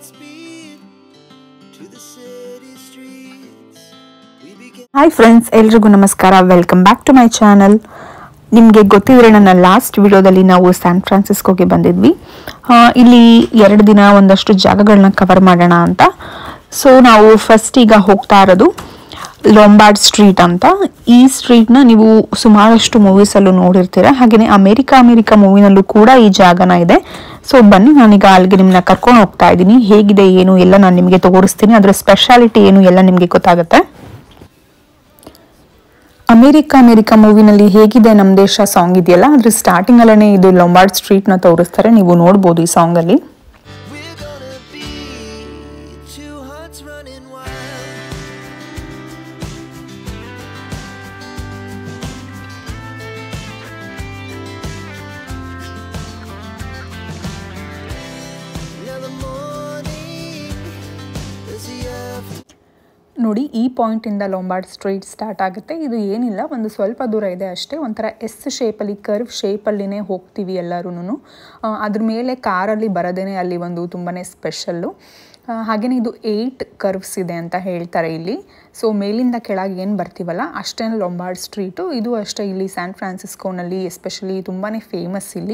Godspeed to the city streets. We began. Hi friends ಎಲ್ರಿಗೂ ನಮಸ್ಕಾರ welcome back to my channel ನಿಮಗೆ ಗೊತ್ತಿದ್ರೆ ನನ್ನ ಲಾಸ್ಟ್ ವಿಡಿಯೋದಲ್ಲಿ ನಾವು ಸ್ಯಾನ್ ಫ್ರಾನ್ಸಿಸ್ಕೋಗೆ ಬಂದಿದ್ವಿ ಆ, ಇಲ್ಲಿ ಎರಡು ದಿನ ಒಂದಷ್ಟು ಜಾಗಗಳನ್ನ ಕವರ್ ಮಾಡೋಣ ಅಂತ ಸೊ ನಾವು ಫಸ್ಟ್ ಈಗ ಹೋಗ್ತಾ ಇರೋದು ಲೊಂಬಾರ್ಡ್ ಸ್ಟ್ರೀಟ್ ಅಂತ ಈ ಸ್ಟ್ರೀಟ್ನ ನೀವು ಸುಮಾರಷ್ಟು ಮೂವೀಸಲ್ಲೂ ನೋಡಿರ್ತೀರ ಹಾಗೆಯೇ ಅಮೇರಿಕಾ ಅಮೇರಿಕಾ ಮೂವಿನಲ್ಲೂ ಕೂಡ ಈ ಜಾಗನ ಇದೆ ಸೊ ಬನ್ನಿ ನಾನೀಗ ಅಲ್ಲಿಗೆ ನಿಮ್ಮನ್ನ ಕರ್ಕೊಂಡು ಹೋಗ್ತಾ ಇದ್ದೀನಿ ಹೇಗಿದೆ ಏನು ಎಲ್ಲ ನಾನು ನಿಮಗೆ ತೋರಿಸ್ತೀನಿ ಅದರ ಸ್ಪೆಷಾಲಿಟಿ ಏನು ಎಲ್ಲ ನಿಮಗೆ ಗೊತ್ತಾಗುತ್ತೆ ಅಮೇರಿಕಾ ಅಮೇರಿಕಾ ಮೂವಿನಲ್ಲಿ ಹೇಗಿದೆ ನಮ್ಮ ದೇಶ ಸಾಂಗ್ ಇದೆಯಲ್ಲ ಅದ್ರ ಸ್ಟಾರ್ಟಿಂಗ್ ಅಲ್ಲೇ ಇದು ಲೊಂಬಾರ್ಡ್ ಸ್ಟ್ರೀಟ್ ನ ತೋರಿಸ್ತಾರೆ ನೀವು ನೋಡ್ಬೋದು ಈ ಸಾಂಗ್ ಅಲ್ಲಿ We're gonna be two hearts running wild. Now the morning is the after. ನೋಡಿ ಈ ಪಾಯಿಂಟ್ ಇಂದ ಲೊಂಬಾರ್ಡ್ ಸ್ಟ್ರೀಟ್ ಸ್ಟಾರ್ಟ್ ಆಗುತ್ತೆ ಇದು ಏನಿಲ್ಲ ಒಂದು ಸ್ವಲ್ಪ ದೂರ ಇದೆ ಅಷ್ಟೇ ಒಂಥರ ಎಸ್ ಶೇಪಲ್ಲಿ ಕರ್ವ್ ಶೇಪಲ್ಲಿನೇ ಹೋಗ್ತೀವಿ ಎಲ್ಲರೂ ಅದ್ರ ಮೇಲೆ ಕಾರಲ್ಲಿ ಬರೋದೇನೆ ಅಲ್ಲಿ ಒಂದು ತುಂಬಾ ಸ್ಪೆಷಲ್ಲು ಹಾಗೆಯೇ ಇದು ಏಯ್ಟ್ ಕರ್ವ್ಸ್ ಇದೆ ಅಂತ ಹೇಳ್ತಾರೆ ಇಲ್ಲಿ ಸೊ ಮೇಲಿಂದ ಕೆಳಗೆ ಏನು ಬರ್ತೀವಲ್ಲ ಅಷ್ಟೇ ಲೊಂಬಾರ್ಡ್ ಸ್ಟ್ರೀಟು ಇದು ಅಷ್ಟೇ ಇಲ್ಲಿ ಸ್ಯಾನ್ ಫ್ರಾನ್ಸಿಸ್ಕೋನಲ್ಲಿ ಎಸ್ಪೆಷಲಿ ತುಂಬಾ ಫೇಮಸ್ ಇಲ್ಲಿ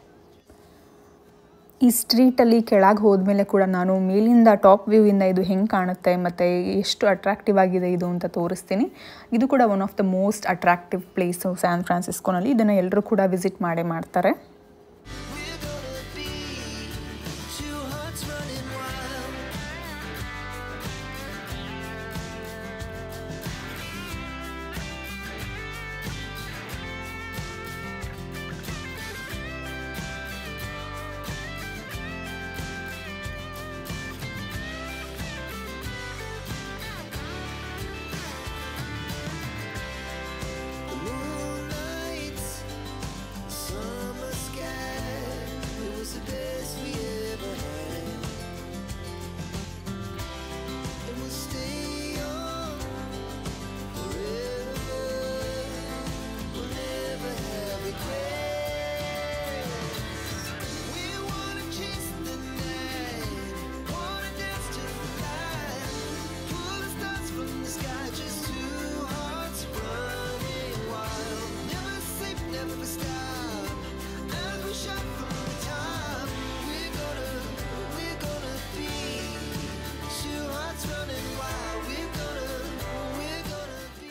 ಈ ಸ್ಟ್ರೀಟಲ್ಲಿ ಕೆಳಗೆ ಹೋದ್ಮೇಲೆ ಕೂಡ ನಾನು ಮೇಲಿಂದ ಟಾಪ್ ವ್ಯೂ ಇಂದ ಇದು ಹೆಂಗೆ ಕಾಣುತ್ತೆ ಮತ್ತು ಎಷ್ಟು ಅಟ್ರಾಕ್ಟಿವ್ ಆಗಿದೆ ಇದು ಅಂತ ತೋರಿಸ್ತೀನಿ ಇದು ಕೂಡ one of the most attractive place San ಫ್ರಾನ್ಸಿಸ್ಕೋನಲ್ಲಿ ಇದನ್ನು ಎಲ್ಲರೂ ಕೂಡ ವಿಸಿಟ್ ಮಾಡೇ ಮಾಡ್ತಾರೆ We're gonna be two hearts running wild. The moonlight, summer sky, it was the best we ever had. And we'll stay on forever. We'll never have regrets. We wanna chase the night, wanna dance to the light, pull the stars from the sky, just two hearts running wild. Never sleep, never stop. As we shot from the top, we're gonna, we're gonna be two hearts running wild. We're gonna, we're gonna be.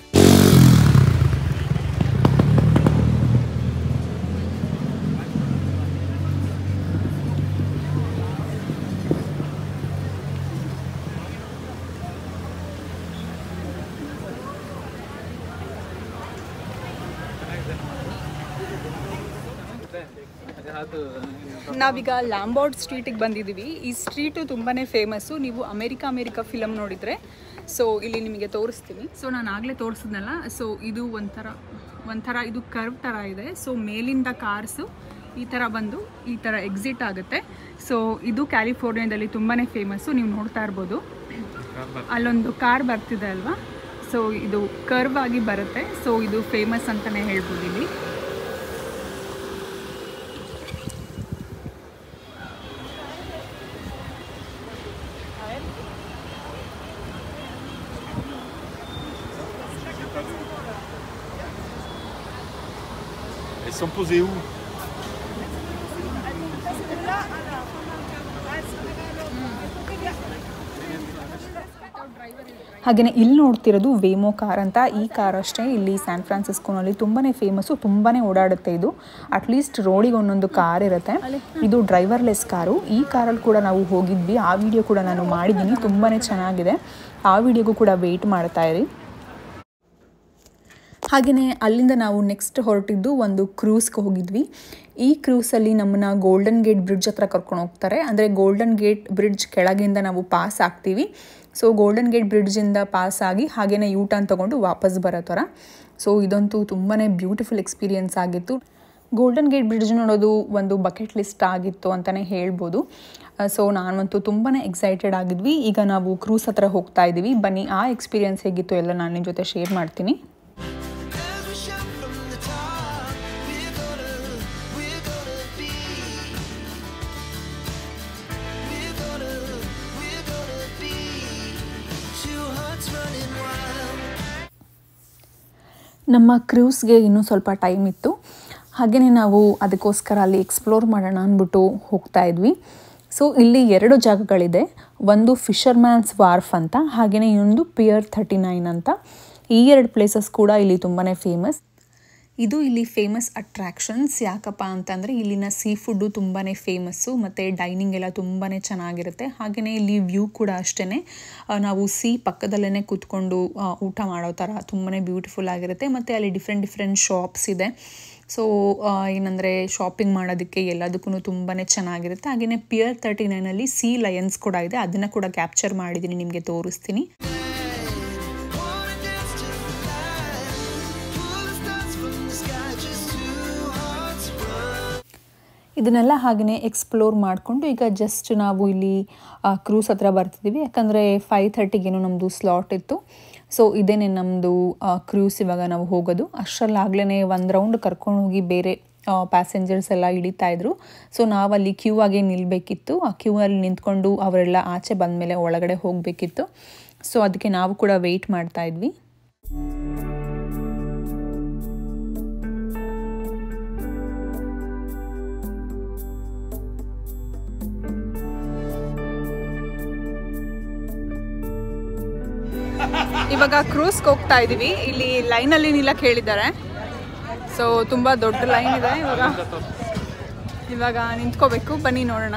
ನಾವೀಗ ಲ್ಯಾಂಬೋರ್ಡ್ ಸ್ಟ್ರೀಟಿಗೆ ಬಂದಿದ್ದೀವಿ ಈ street ತುಂಬಾ famous ನೀವು America America film ನೋಡಿದರೆ so ಇಲ್ಲಿ ನಿಮಗೆ ತೋರಿಸ್ತೀನಿ so ನಾನು ಆಗಲೇ ತೋರಿಸಿದ್ನಲ್ಲ ಸೊ ಇದು ಒಂಥರ ಒಂಥರ ಇದು ಕರ್ವ್ ಥರ ಇದೆ ಸೊ ಮೇಲಿಂದ ಕಾರ್ಸು ಈ ಥರ ಬಂದು ಈ ಥರ ಎಕ್ಸಿಟ್ ಆಗುತ್ತೆ ಸೊ ಇದು ಕ್ಯಾಲಿಫೋರ್ನಿಯಾದಲ್ಲಿ ತುಂಬಾ ಫೇಮಸ್ಸು ನೀವು ನೋಡ್ತಾ ಇರ್ಬೋದು ಅಲ್ಲೊಂದು ಕಾರ್ ಬರ್ತಿದೆ ಅಲ್ವಾ ಸೊ ಇದು ಕರ್ವ್ ಆಗಿ ಬರುತ್ತೆ ಸೊ ಇದು ಫೇಮಸ್ ಅಂತಲೇ ಹೇಳ್ಬೋದು ಇಲ್ಲಿ Elles sont posées où ಹಾಗೆಯೇ ಇಲ್ಲಿ ನೋಡ್ತಿರೋದು ವೇಮೋ ಕಾರ್ ಅಂತ ಈ ಕಾರ್ ಅಷ್ಟೇ ಇಲ್ಲಿ ಸ್ಯಾನ್ ಫ್ರಾನ್ಸಿಸ್ಕೋನಲ್ಲಿ ತುಂಬಾ ಫೇಮಸ್ಸು ತುಂಬಾ ಓಡಾಡುತ್ತೆ ಇದು ಅಟ್ಲೀಸ್ಟ್ ರೋಡಿಗೆ ಒಂದೊಂದು ಕಾರ್ ಇರುತ್ತೆ ಇದು ಡ್ರೈವರ್ಲೆಸ್ ಕಾರು ಈ ಕಾರಲ್ಲಿ ಕೂಡ ನಾವು ಹೋಗಿದ್ವಿ ಆ ವಿಡಿಯೋ ಕೂಡ ನಾನು ಮಾಡಿದ್ದೀನಿ ತುಂಬಾ ಚೆನ್ನಾಗಿದೆ ಆ ವಿಡಿಯೋಗೂ ಕೂಡ ವೆಯ್ಟ್ ಮಾಡ್ತಾ ಇರಿ ಹಾಗೆಯೇ ಅಲ್ಲಿಂದ ನಾವು ನೆಕ್ಸ್ಟ್ ಹೊರಟಿದ್ದು ಒಂದು ಕ್ರೂಸ್ಗೆ ಹೋಗಿದ್ವಿ ಈ ಕ್ರೂಸಲ್ಲಿ ನಮ್ಮನ್ನ ಗೋಲ್ಡನ್ ಗೇಟ್ ಬ್ರಿಡ್ಜ್ ಹತ್ರ ಕರ್ಕೊಂಡು ಹೋಗ್ತಾರೆ ಅಂದರೆ ಗೋಲ್ಡನ್ ಗೇಟ್ ಬ್ರಿಡ್ಜ್ ಕೆಳಗಿಂದ ನಾವು ಪಾಸ್ ಆಗ್ತೀವಿ ಸೊ ಗೋಲ್ಡನ್ ಗೇಟ್ ಬ್ರಿಡ್ಜಿಂದ ಪಾಸ್ ಆಗಿ ಹಾಗೆಯೇ ಯೂ ಟರ್ನ್ ತೊಗೊಂಡು ವಾಪಸ್ ಬರೋ ಥರ ಸೊ ಇದಂತೂ ತುಂಬಾ ಬ್ಯೂಟಿಫುಲ್ ಎಕ್ಸ್ಪೀರಿಯನ್ಸ್ ಆಗಿತ್ತು ಗೋಲ್ಡನ್ ಗೇಟ್ ಬ್ರಿಡ್ಜ್ ನೋಡೋದು ಒಂದು ಬಕೆಟ್ ಲಿಸ್ಟ್ ಆಗಿತ್ತು ಅಂತಲೇ ಹೇಳ್ಬೋದು ಸೊ ನಾನಂತೂ ತುಂಬಾ ಎಕ್ಸೈಟೆಡ್ ಆಗಿದ್ವಿ ಈಗ ನಾವು ಕ್ರೂಸ್ ಹತ್ರ ಹೋಗ್ತಾ ಇದ್ದೀವಿ ಬನ್ನಿ ಆ ಎಕ್ಸ್ಪೀರಿಯನ್ಸ್ ಹೇಗಿತ್ತು ಎಲ್ಲ ನಾನು ನಿಮ್ಮ ಜೊತೆ ಶೇರ್ ಮಾಡ್ತೀನಿ As we shot from the top, we're gonna, we're gonna be, we're gonna, ನಮ್ಮ ಕ್ರೂಸ್ಗೆ ಇನ್ನೂ ಸ್ವಲ್ಪ ಟೈಮ್ ಇತ್ತು ಹಾಗೆಯೇ ನಾವು ಅದಕ್ಕೋಸ್ಕರ ಅಲ್ಲಿ ಎಕ್ಸ್ಪ್ಲೋರ್ ಮಾಡೋಣ ಅಂದ್ಬಿಟ್ಟು ಹೋಗ್ತಾ ಇದ್ವಿ ಸೊ ಇಲ್ಲಿ ಎರಡು ಜಾಗಗಳಿದೆ ಒಂದು ಫಿಶರ್ಮ್ಯಾನ್ಸ್ ವಾರ್ಫ್ ಅಂತ ಹಾಗೆಯೇ ಇನ್ನೊಂದು ಪಿಯರ್ ಥರ್ಟಿ ನೈನ್ ಅಂತ ಈ ಎರಡು ಪ್ಲೇಸಸ್ ಕೂಡ ಇಲ್ಲಿ ತುಂಬಾ ಫೇಮಸ್ ಇದು ಇಲ್ಲಿ ಫೇಮಸ್ ಅಟ್ರ್ಯಾಕ್ಷನ್ಸ್ ಯಾಕಪ್ಪ ಅಂತಂದರೆ ಇಲ್ಲಿನ ಸೀ ಫುಡ್ಡು ತುಂಬಾ ಫೇಮಸ್ಸು ಮತ್ತು ಡೈನಿಂಗ್ ಎಲ್ಲ ತುಂಬಾ ಚೆನ್ನಾಗಿರುತ್ತೆ ಹಾಗೆಯೇ ಇಲ್ಲಿ ವ್ಯೂ ಕೂಡ ಅಷ್ಟೇ ನಾವು ಸಿ ಪಕ್ಕದಲ್ಲೇ ಕೂತ್ಕೊಂಡು ಆ, ಊಟ ಮಾಡೋ ಥರ ತುಂಬಾ ಬ್ಯೂಟಿಫುಲ್ ಆಗಿರುತ್ತೆ ಮತ್ತು ಅಲ್ಲಿ ಡಿಫ್ರೆಂಟ್ ಡಿಫ್ರೆಂಟ್ ಶಾಪ್ಸ್ ಇದೆ ಸೊ ಏನಂದರೆ ಶಾಪಿಂಗ್ ಮಾಡೋದಕ್ಕೆ ಎಲ್ಲದಕ್ಕೂ ತುಂಬಾ ಚೆನ್ನಾಗಿರುತ್ತೆ ಹಾಗೆಯೇ ಪಿಯರ್ ತರ್ಟಿ ನೈನಲ್ಲಿ ಸಿ ಲಯನ್ಸ್ ಕೂಡ ಇದೆ ಅದನ್ನು ಕೂಡ ಕ್ಯಾಪ್ಚರ್ ಮಾಡಿದ್ದೀನಿ ನಿಮಗೆ ತೋರಿಸ್ತೀನಿ Wanna dance to the light. Pull the stars from the sky, just two hearts run. ಇದನ್ನೆಲ್ಲ ಹಾಗೆಯೇ ಎಕ್ಸ್ಪ್ಲೋರ್ ಮಾಡಿಕೊಂಡು ಈಗ ಜಸ್ಟ್ ನಾವು ಇಲ್ಲಿ ಕ್ರೂಸ್ ಹತ್ರ ಬರ್ತಿದ್ದೀವಿ ಯಾಕಂದರೆ ಫೈವ್ ಥರ್ಟಿಗೇನೋ ನಮ್ಮದು ಸ್ಲಾಟ್ ಇತ್ತು ಸೊ ಇದೇನೆ ನಮ್ಮದು ಕ್ರೂಸ್ ಇವಾಗ ನಾವು ಹೋಗೋದು ಅಷ್ಟರಲ್ಲಾಗಲೇ ಒಂದು ರೌಂಡ್ ಕರ್ಕೊಂಡು ಹೋಗಿ ಬೇರೆ ಪ್ಯಾಸೆಂಜರ್ಸ್ ಎಲ್ಲ ಇಳಿತಾ ಇದ್ರು ಸೊ ನಾವಲ್ಲಿ ಕ್ಯೂ ಆಗಿ ನಿಲ್ಲಬೇಕಿತ್ತು ಆ ಕ್ಯೂ ಅಲ್ಲಿ ನಿಂತ್ಕೊಂಡು ಅವರೆಲ್ಲ ಆಚೆ ಬಂದಮೇಲೆ ಒಳಗಡೆ ಹೋಗಬೇಕಿತ್ತು ಸೊ ಅದಕ್ಕೆ ನಾವು ಕೂಡ ವೆಯ್ಟ್ ಮಾಡ್ತಾ ಇದ್ವಿ ಇವಾಗ ಕ್ರೂಸ್ಗೆ ಹೋಗ್ತಾ ಇದೀವಿ ಇಲ್ಲಿ ಲೈನಲ್ಲಿ ನಿಲ್ಲಕ್ಕೆ ಹೇಳಿದ್ದಾರೆ ಸೊ ತುಂಬ ದೊಡ್ಡ ಲೈನ್ ಇದೆ ಇವಾಗ ಇವಾಗ ನಿಂತ್ಕೋಬೇಕು ಬನ್ನಿ ನೋಡೋಣ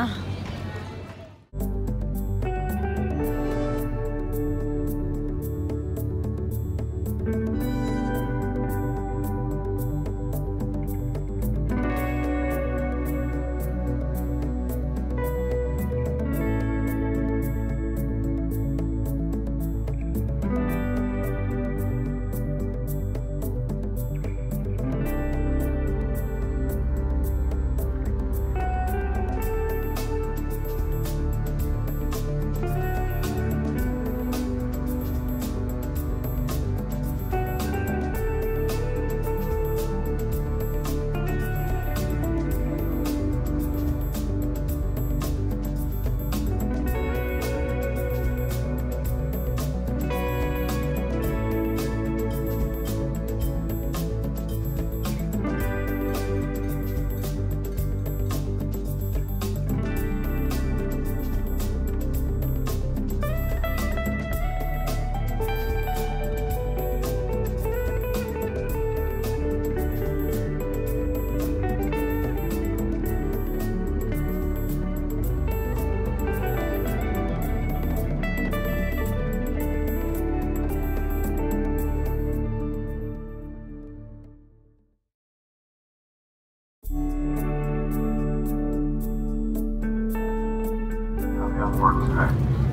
coming on board today.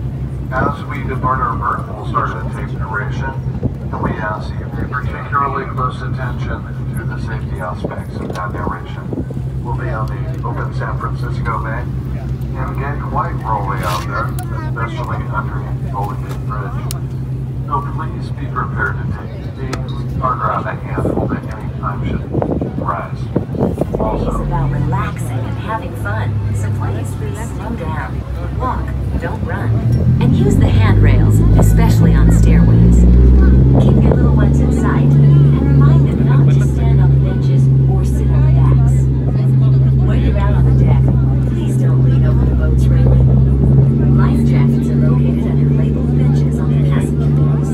As we depart our berth, we'll start to take duration, and we ask that you pay particularly close attention to the safety aspects of that narration. We'll be on the open San Francisco Bay, and get quite rolly out there, especially underneath the Golden Gate Bridge. So please be prepared to take speed or grab a handhold at any time should rise. It's Also, about relaxing and having fun. So please slow down, walk, don't run, and use the handrails, especially on stairways. Keep your little ones in sight and remind them not to stand on the benches or sit on the backs. When you're out on the deck, please don't lean over the boat's railing. Life jackets are located under labeled benches on the passenger doors.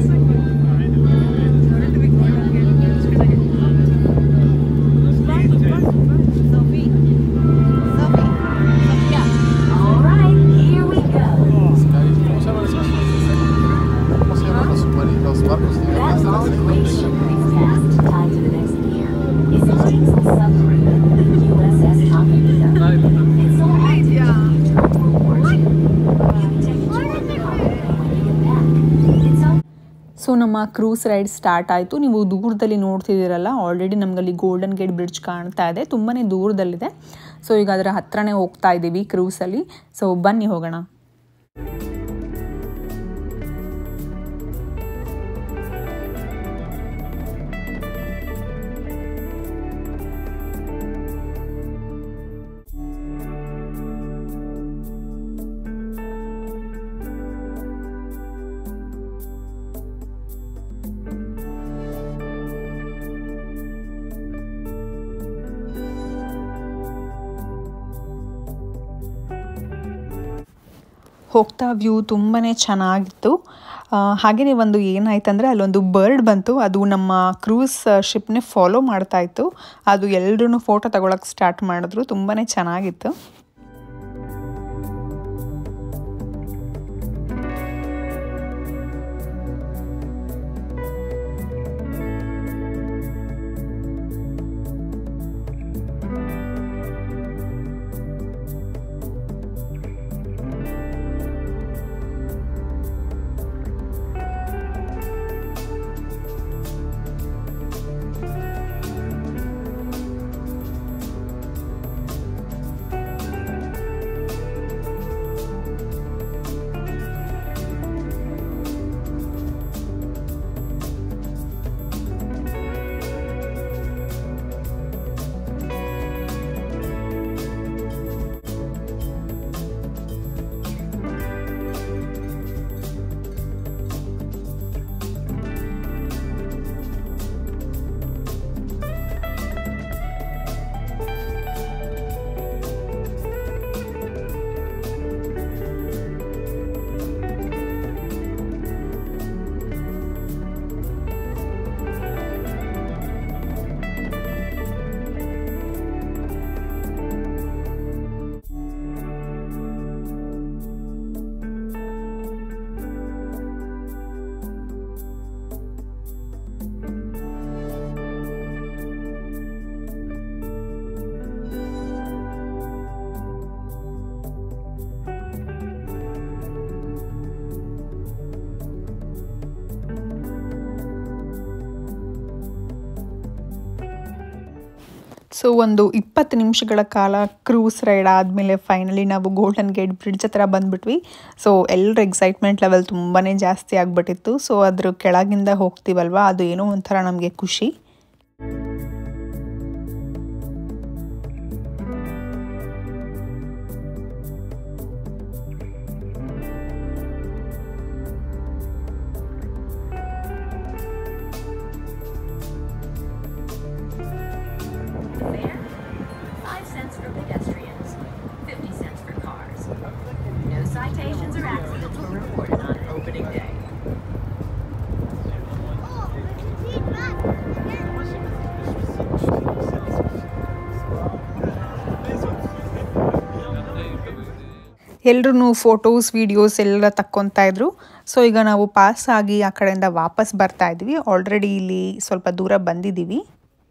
All right, here we go. That long gray ship we've passed, tied to the next gear, is a diesel submarine, the USS Talkeetna. It's all active during World War II. You can take a tour of the cockpit when you get back. It's all so ನಮ್ಮ cruise ride start ಆಯಿತು ನೀವು ದೂರದಲ್ಲಿ ನೋಡ್ತಿದ್ದೀರಲ್ಲ already ನಮಗಲ್ಲಿ golden gate bridge ಕಾಣ್ತಾ ಇದೆ ತುಂಬಾ ದೂರದಲ್ಲಿದೆ ಸೊ ಈಗ ಅದರ ಹತ್ರನೇ ಹೋಗ್ತಾ ಇದ್ದೀವಿ ಕ್ರೂಸಲ್ಲಿ ಸೊ ಬನ್ನಿ ಹೋಗೋಣ ಹೋಗ್ತಾ ವ್ಯೂ ತುಂಬಾ ಚೆನ್ನಾಗಿತ್ತು ಹಾಗೆಯೇ ಒಂದು ಏನಾಯ್ತಂದರೆ ಅಲ್ಲೊಂದು ಬರ್ಡ್ ಬಂತು ಅದು ನಮ್ಮ ಕ್ರೂಸ್ ಶಿಪ್ನೇ ಫಾಲೋ ಮಾಡ್ತಾ ಇತ್ತು ಅದು ಎಲ್ಲರೂ ಫೋಟೋ ತಗೊಳಕ್ಕೆ ಸ್ಟಾರ್ಟ್ ಮಾಡಿದ್ರು ತುಂಬಾ ಚೆನ್ನಾಗಿತ್ತು ಸೊ ಒಂದು ಇಪ್ಪತ್ತು ನಿಮಿಷಗಳ ಕಾಲ ಕ್ರೂಸ್ ರೈಡ್ ಆದಮೇಲೆ ಫೈನಲಿ ನಾವು ಗೋಲ್ಡನ್ ಗೇಟ್ ಬ್ರಿಡ್ಜ್ ಹತ್ರ ಬಂದ್ಬಿಟ್ವಿ ಸೊ ಎಲ್ಲರ ಎಕ್ಸೈಟ್ಮೆಂಟ್ ಲೆವೆಲ್ ತುಂಬಾ ಜಾಸ್ತಿ ಆಗಿಬಿಟ್ಟಿತ್ತು ಸೊ ಅದ್ರ ಕೆಳಗಿಂದ ಹೋಗ್ತೀವಲ್ವ ಅದು ಏನೋ ಒಂಥರ ನಮಗೆ ಖುಷಿ Fare? Five cents for pedestrians, 50 cents for cars. No citations or accidents were reported on opening day. ಎಲ್ಲರೂ ಫೋಟೋಸ್ ವೀಡಿಯೋಸ್ ಎಲ್ಲ ತಕ್ಕೊತಾ ಇದ್ರು ಸೊ ಈಗ ನಾವು ಪಾಸ್ ಆಗಿ ಆ ಕಡೆಯಿಂದ ವಾಪಸ್ ಬರ್ತಾ ಇದ್ವಿ ಆಲ್ರೆಡಿ ಇಲ್ಲಿ ಸ್ವಲ್ಪ ದೂರ ಬಂದಿದ್ದೀವಿ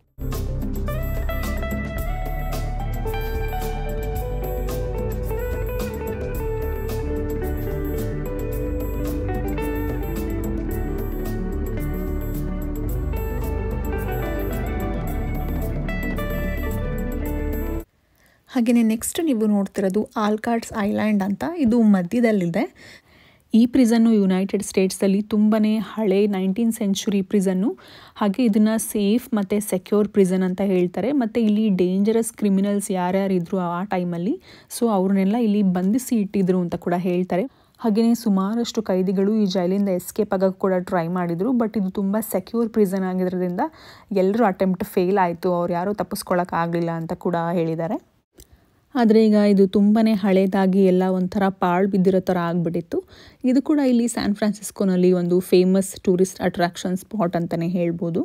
ಹಾಗೆಯೇ ನೆಕ್ಸ್ಟ್ ನೀವು ನೋಡ್ತಿರೋದು ಆಲ್ಕಾರ್ಡ್ಸ್ ಐಲ್ಯಾಂಡ್ ಅಂತ ಇದು ಮಧ್ಯದಲ್ಲಿದೆ ಈ ಪ್ರಿಸನ್ನು ಯುನೈಟೆಡ್ ಸ್ಟೇಟ್ಸಲ್ಲಿ ತುಂಬಾ ಹಳೆ ನೈನ್ಟೀನ್ ಸೆಂಚುರಿ ಪ್ರಿಸನ್ನು ಹಾಗೆ ಇದನ್ನು ಸೇಫ್ ಮತ್ತು ಸೆಕ್ಯೂರ್ ಪ್ರಿಸನ್ ಅಂತ ಹೇಳ್ತಾರೆ ಮತ್ತು ಇಲ್ಲಿ ಡೇಂಜರಸ್ ಕ್ರಿಮಿನಲ್ಸ್ ಯಾರ್ಯಾರಿದ್ರು ಆ ಟೈಮಲ್ಲಿ ಸೊ ಅವ್ರನ್ನೆಲ್ಲ ಇಲ್ಲಿ ಬಂಧಿಸಿ ಇಟ್ಟಿದ್ರು ಅಂತ ಕೂಡ ಹೇಳ್ತಾರೆ ಹಾಗೆಯೇ ಸುಮಾರಷ್ಟು ಕೈದಿಗಳು ಈ ಜೈಲಿಂದ ಎಸ್ಕೇಪ್ ಆಗೋಕ್ಕೆ ಕೂಡ ಟ್ರೈ ಮಾಡಿದರು ಬಟ್ ಇದು ತುಂಬ ಸೆಕ್ಯೂರ್ ಪ್ರಿಸನ್ ಆಗಿರೋದ್ರಿಂದ ಎಲ್ಲರೂ ಅಟೆಂಪ್ಟ್ ಫೇಲ್ ಆಯಿತು ಅವ್ರು ಯಾರೂ ತಪ್ಪಿಸ್ಕೊಳ್ಳೋಕ್ಕಾಗಲಿಲ್ಲ ಅಂತ ಕೂಡ ಹೇಳಿದ್ದಾರೆ ಆದರೆ ಈಗ ಇದು ತುಂಬಾ ಹಳೇದಾಗಿ ಎಲ್ಲ ಒಂಥರ ಪಾಳು ಬಿದ್ದಿರೋ ಥರ ಆಗಿಬಿಟ್ಟಿತ್ತು ಇದು ಕೂಡ ಇಲ್ಲಿ ಸ್ಯಾನ್ ಫ್ರಾನ್ಸಿಸ್ಕೋನಲ್ಲಿ ಒಂದು ಫೇಮಸ್ ಟೂರಿಸ್ಟ್ ಅಟ್ರಾಕ್ಷನ್ ಸ್ಪಾಟ್ ಅಂತಲೇ ಹೇಳ್ಬೋದು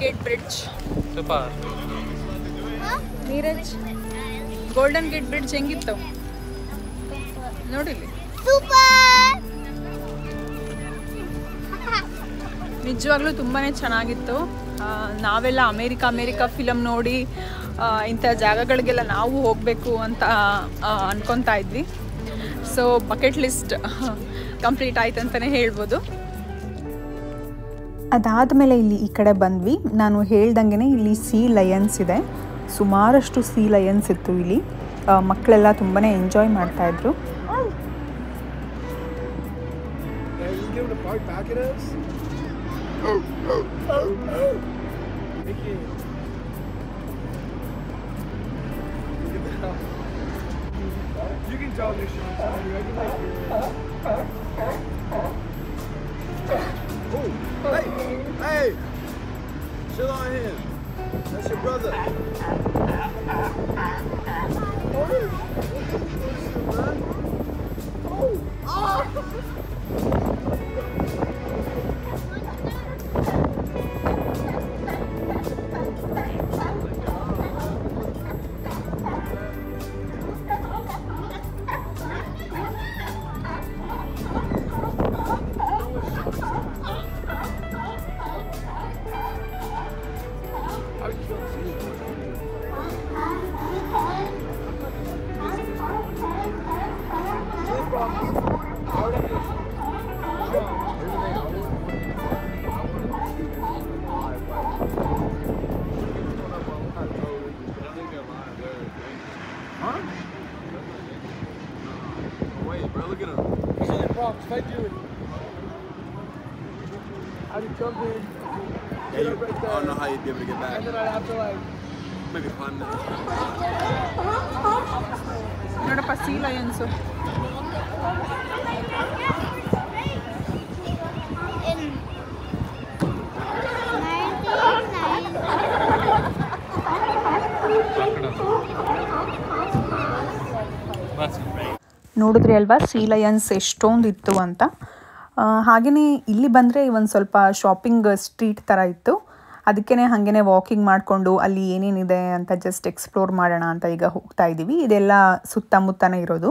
gate bridge Neeraj golden gate bridge ಹೆಂಗಿತ್ತು ನೋಡಿಲಿ ನಿಜವಾಗ್ಲೂ ತುಂಬಾ ಚೆನ್ನಾಗಿತ್ತು ಆ, ನಾವೆಲ್ಲ ಅಮೇರಿಕ ಅಮೇರಿಕ ಫಿಲಮ್ ನೋಡಿ ಆ, ಇಂಥ ಜಾಗಗಳಿಗೆಲ್ಲ ನಾವು ಹೋಗಬೇಕು ಅಂತ ಆ, ಅನ್ಕೊತಾ ಇದ್ವಿ ಸೊ ಬಕೆಟ್ ಲಿಸ್ಟ್ ಕಂಪ್ಲೀಟ್ ಆಯ್ತು ಅಂತಲೇ ಹೇಳ್ಬೋದು ಅದಾದಮೇಲೆ ಇಲ್ಲಿ ಈ ಕಡೆ ಬಂದ್ವಿ ನಾನು ಹೇಳ್ದಂಗೆ ಇಲ್ಲಿ ಸಿ ಲಯನ್ಸ್ ಇದೆ ಸುಮಾರಷ್ಟು ಸಿ ಲಯನ್ಸ್ ಇತ್ತು ಇಲ್ಲಿ ಆ, ಮಕ್ಕಳೆಲ್ಲ ತುಂಬಾ ಎಂಜಾಯ್ ಮಾಡ್ತಾಯಿದ್ರು you give the park back at us? Mickey. Get the hell. You can tell this shit. I can like Oh, hey, hey, chill on him. That's your brother. Wait, bro, look at him. He's only props. Fight you. How do you jump in? Yeah, Get you, up right I there. don't know how you'd be able to get back. And then I'd have to like. Maybe climb that. ನೋಡಪ್ಪ sea lions ನೋಡಿದ್ರಿ ಅಲ್ವಾ C Lions ಎಷ್ಟೊಂದು ಇತ್ತು ಅಂತ ಹಾಗೆಯೇ ಇಲ್ಲಿ ಬಂದರೆ ಒಂದು ಸ್ವಲ್ಪ ಶಾಪಿಂಗ್ ಸ್ಟ್ರೀಟ್ ಥರ ಇತ್ತು ಅದಕ್ಕೇ ಹಾಗೇ ವಾಕಿಂಗ್ ಮಾಡಿಕೊಂಡು ಅಲ್ಲಿ ಏನೇನಿದೆ ಅಂತ ಜಸ್ಟ್ ಎಕ್ಸ್ಪ್ಲೋರ್ ಮಾಡೋಣ ಅಂತ ಈಗ ಹೋಗ್ತಾ ಇದ್ದೀವಿ ಇದೆಲ್ಲ ಸುತ್ತಮುತ್ತನೇ ಇರೋದು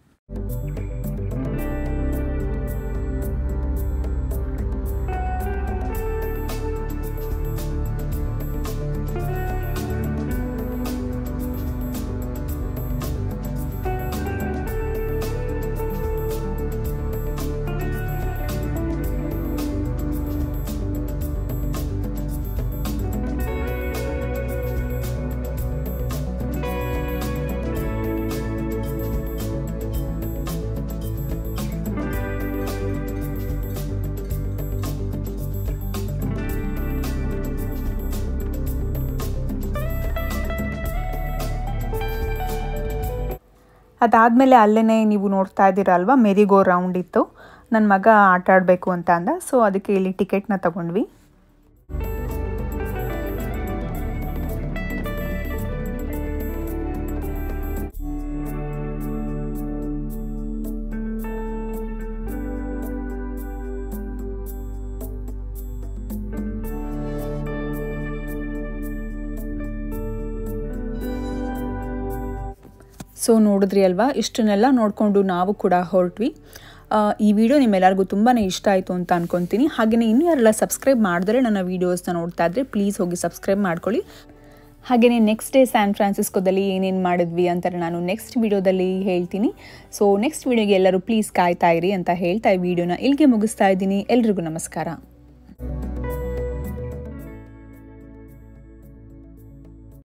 ಅದಾದಮೇಲೆ ಅಲ್ಲೇ ನೀವು ನೋಡ್ತಾ ಇದ್ದೀರಾ ಅಲ್ವಾ ಮೆರಿಗೋ ರೌಂಡ್ ಇತ್ತು ನನ್ನ ಮಗ ಆಟ ಆಡಬೇಕು ಅಂತ ಅಂದ ಸೊ ಅದಕ್ಕೆ ಇಲ್ಲಿ ಟಿಕೆಟ್ನ ತಗೊಂಡ್ವಿ ಸೊ ನೋಡಿದ್ರಿ ಅಲ್ವಾ ಇಷ್ಟನ್ನೆಲ್ಲ ನೋಡಿಕೊಂಡು ನಾವು ಕೂಡ ಹೊರಟ್ವಿ ಆ, ಈ ವಿಡಿಯೋ ನಿಮ್ಮೆಲ್ಲರಿಗೂ ತುಂಬಾ ಇಷ್ಟ ಆಯಿತು ಅಂತ ಅನ್ಕೊತೀನಿ ಹಾಗೆಯೇ ಇನ್ನೂ ಯಾರೆಲ್ಲ ಸಬ್ಸ್ಕ್ರೈಬ್ ಮಾಡಿದ್ರೆ ನನ್ನ ವೀಡಿಯೋಸ್ನ ನೋಡ್ತಾ ಇದ್ರೆ ಪ್ಲೀಸ್ ಹೋಗಿ ಸಬ್ಸ್ಕ್ರೈಬ್ ಮಾಡ್ಕೊಳ್ಳಿ ಹಾಗೆಯೇ ನೆಕ್ಸ್ಟ್ ಡೇ ಸ್ಯಾನ್ ಫ್ರಾನ್ಸಿಸ್ಕೋದಲ್ಲಿ ಏನೇನು ಮಾಡಿದ್ವಿ ಅಂತ ನಾನು ನೆಕ್ಸ್ಟ್ ವಿಡಿಯೋದಲ್ಲಿ ಹೇಳ್ತೀನಿ ಸೊ ನೆಕ್ಸ್ಟ್ ವಿಡಿಯೋಗೆ ಎಲ್ಲರೂ ಪ್ಲೀಸ್ ಕಾಯ್ತಾ ಇರಿ ಅಂತ ಹೇಳ್ತಾ ಈ ವಿಡಿಯೋನ ಇಲ್ಲಿಗೆ ಮುಗಿಸ್ತಾ ಇದ್ದೀನಿ ಎಲ್ರಿಗೂ ನಮಸ್ಕಾರ